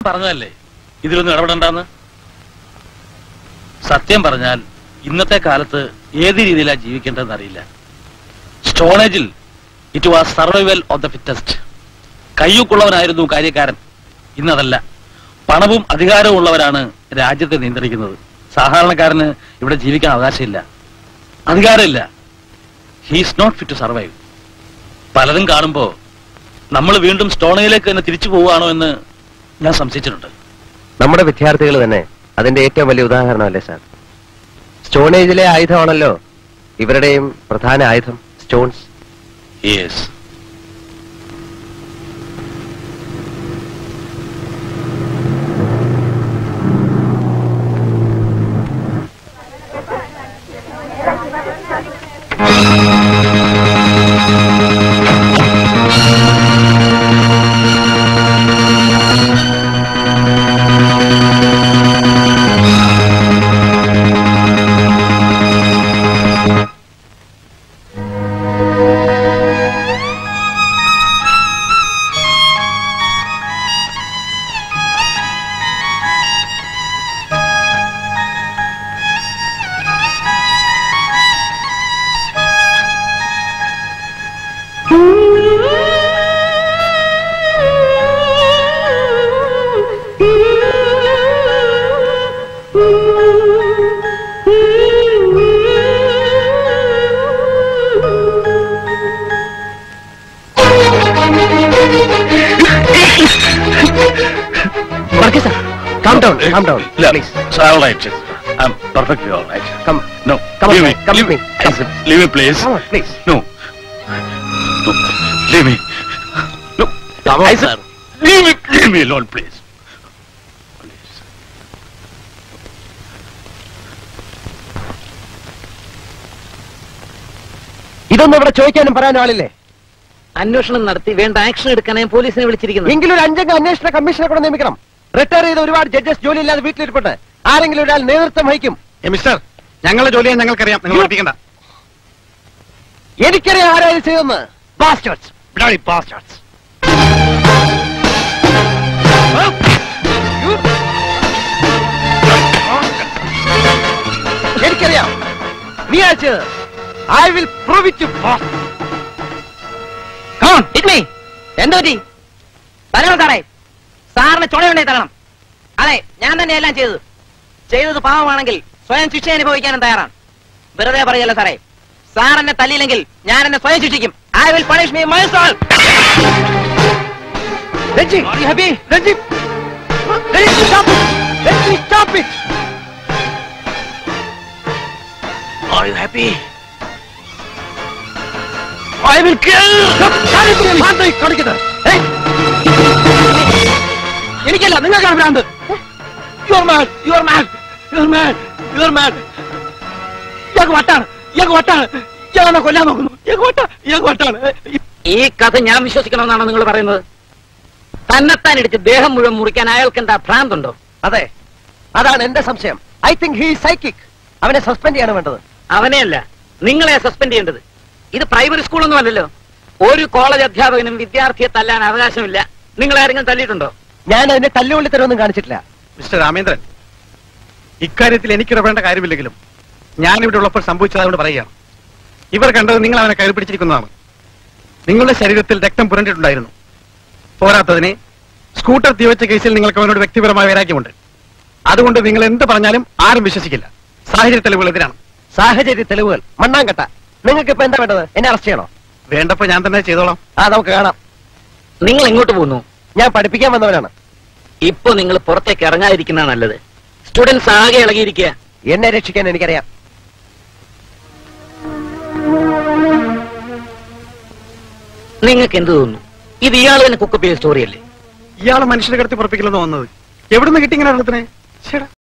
പറഞ്ഞതല്ലേ ഇതിലൊന്നും ഇടപെടണ്ടെന്ന് സത്യം പറഞ്ഞാൽ ഇന്നത്തെ കാലത്ത് ഏത് രീതിയിലാണ് ജീവിക്കേണ്ടതെന്ന് അറിയില്ല സ്റ്റോണേജിൽ it was survival of the fittest കയ്യൂക്കുള്ളവനായിരുന്നു കാര്യക്കാരൻ ഇന്നതല്ല പണവും അധികാരവും ഉള്ളവരാണ് രാജ്യത്തെ നിയന്ത്രിക്കുന്നത് സാധാരണക്കാരന് ഇവിടെ ജീവിക്കാൻ അവകാശമില്ല അധികാരമില്ല he's not fit to survive പലതും കാണുമ്പോ നമ്മൾ വീണ്ടും സ്റ്റോണയിലേക്ക് തന്നെ തിരിച്ചു പോവുകയാണോ എന്ന് ഞാൻ സംശയിച്ചിട്ടുണ്ട് നമ്മുടെ വിദ്യാർത്ഥികൾ തന്നെ അതിന്റെ ഏറ്റവും വലിയ ഉദാഹരണമല്ലേ സാർ സ്റ്റോൺ ഏജിലെ ആയുധമാണല്ലോ ഇവരുടെയും പ്രധാന ആയുധം stones yes Calm down, calm down, please. all right. I'm perfectly all right. Come, No, Come on, leave me. sir. Come leave with me. me. I Come. said, leave me, please. come on, please. No. No. Leave me. No. Come on, I said, leave me. Leave me alone, please. Please. ഇതൊന്നും ഇവിടെ ചോദിക്കാനും പറയാനും ആളില്ലേ അന്വേഷണം നടത്തി വേണ്ട action എടുക്കാൻ ഞാൻ പോലീസിനെ വിളിച്ചിരിക്കുന്നത് എങ്കിലും ഒരു അഞ്ചംഗ അന്വേഷണ കമ്മീഷനെ കൂടെ നിയമിക്കണം റിട്ടയർ ചെയ്ത ഒരുപാട് ജഡ്ജസ് ജോലി ഇല്ലാതെ വീട്ടിലിരിപ്പട്ടെ ആരെങ്കിലും ഒരാൾ നേതൃത്വം വഹിക്കും മിസ്റ്റർ ഞങ്ങളുടെ ജോലിയെ ഞങ്ങൾക്കറിയാം നിങ്ങൾ പഠിപ്പിക്കണ്ട എനിക്കറിയാം ആരായത് ചെയ്തെന്ന് ബാസ്റ്റേഴ്സ് Bloody bastards. എനിക്കറിയാം നീ അയച്ചത് I will prove it me എന്തോ പറ്റി തരണം സാറേ സാറിന് ചുണയുണ്ടേ തരണം അതെ ഞാൻ തന്നെ എല്ലാം ചെയ്തത് ചെയ്തത് പാവമാണെങ്കിൽ സ്വയം ശിക്ഷ അനുഭവിക്കാനും തയ്യാറാണ് വെറുതെ പറയല്ല സാറേ സാർ എന്നെ തല്ലിയില്ലെങ്കിൽ ഞാൻ എന്നെ സ്വയം ശിക്ഷിക്കും I will punish me my soul Ranji happy Ranji Ranji stop it. Ranji stop it. Are you happy? I will kill. കാര്യത്തിന് ഭ്രാന്തായി കാണിക്കുന്നത്. ഏയ്. എനിക്കല്ല നിങ്ങൾക്കാണ് ഭ്രാന്ത് You are mad. You are mad. You are mad. You are mad. ഇയാൾക്ക് വട്ടാണ് ഇയാൾക്ക് വട്ടാണ് ഇയാളെന്നെ കൊല്ലാൻ നോക്കുന്നു ഇയാൾക്ക് വട്ട ഇയാൾക്ക് വട്ടാണ് ഈ കഥ ഞാൻ വിശ്വസിക്കണമെന്നാണ് നിങ്ങൾ പറയുന്നത് തന്നെത്താൻ ഇടിച്ച് ദേഹം മുഴുവൻ മുറിക്കാൻ അയാൾക്ക് എന്താ ഭ്രാന്തുണ്ടോ അതെ അതാണ് എന്റെ സംശയം ഐ തിങ്ക് ഹീ സൈക്കിക് അവനെ സസ്പെൻഡ് ചെയ്യാണ് വേണ്ടത് അവനെയല്ല നിങ്ങളെ സസ്പെൻഡ് ചെയ്യേണ്ടത് ഇത് പ്രൈമറി സ്കൂളൊന്നും അല്ലല്ലോ ഒരു കോളേജ് അധ്യാപകനും വിദ്യാർത്ഥിയെ തല്ലാൻ അവകാശമില്ല നിങ്ങൾ ആരെങ്കിലും തല്ലിയിട്ടുണ്ടോ ഞാൻ അതിനെ തല്ലുകൊള്ളിത്തരമൊന്നും കാണിച്ചിട്ടില്ല മിസ്റ്റർ രാമേന്ദ്രൻ ഇക്കാര്യത്തിൽ എനിക്ക് ഇടപെടേണ്ട കാര്യമില്ലെങ്കിലും ഞാൻ ഇവിടെ ഉള്ളപ്പോൾ സംഭവിച്ചതുകൊണ്ട് പറയുകയാണ് ഇവർ കണ്ടത് നിങ്ങൾ അവനെ കയറി പിടിച്ചിരിക്കുന്നതാണ് നിങ്ങളുടെ ശരീരത്തിൽ രക്തം പുരണ്ടിട്ടുണ്ടായിരുന്നു പോരാത്തതിന് സ്കൂട്ടർ തീവച്ച കേസിൽ നിങ്ങൾക്ക് അവനോട് വ്യക്തിപരമായ വൈരാഗ്യമുണ്ട് അതുകൊണ്ട് നിങ്ങൾ എന്ത് പറഞ്ഞാലും ആരും വിശ്വസിക്കില്ല സാഹചര്യ തെളിവുകൾ എതിരാണ് സാഹചര്യ തെളിവുകൾ മണ്ണാങ്കട്ട നിങ്ങൾക്ക് ഇപ്പൊ എന്താ വേണ്ടത് എന്നെ അറസ്റ്റ് ചെയ്യണോ വേണ്ടപ്പോ ഞാൻ തന്നെ ചെയ്തോളാം ആ നമുക്ക് കാണാം നിങ്ങൾ എങ്ങോട്ട് പോകുന്നു ഞാൻ പഠിപ്പിക്കാൻ വന്നവനാണ് ഇപ്പൊ നിങ്ങൾ പുറത്തേക്ക് ഇറങ്ങാതിരിക്കുന്ന നല്ലത് സ്റ്റുഡൻസ് ആകെ ഇളകിയിരിക്കുക എന്നെ രക്ഷിക്കാൻ എനിക്കറിയാം നിങ്ങൾക്ക് എന്ത് തോന്നുന്നു ഇത് ഇയാൾ തന്നെ കുക്കപ്പ് ചെയ്ത സ്റ്റോറിയല്ലേ ഇയാളെ മനുഷ്യരെ കടത്തി പുറപ്പിക്കില്ലെന്ന് വന്നത് എവിടുന്ന് കിട്ടി ഇങ്ങനെ ഒരെണ്ണത്തിനെ? ശ്ശെടാ.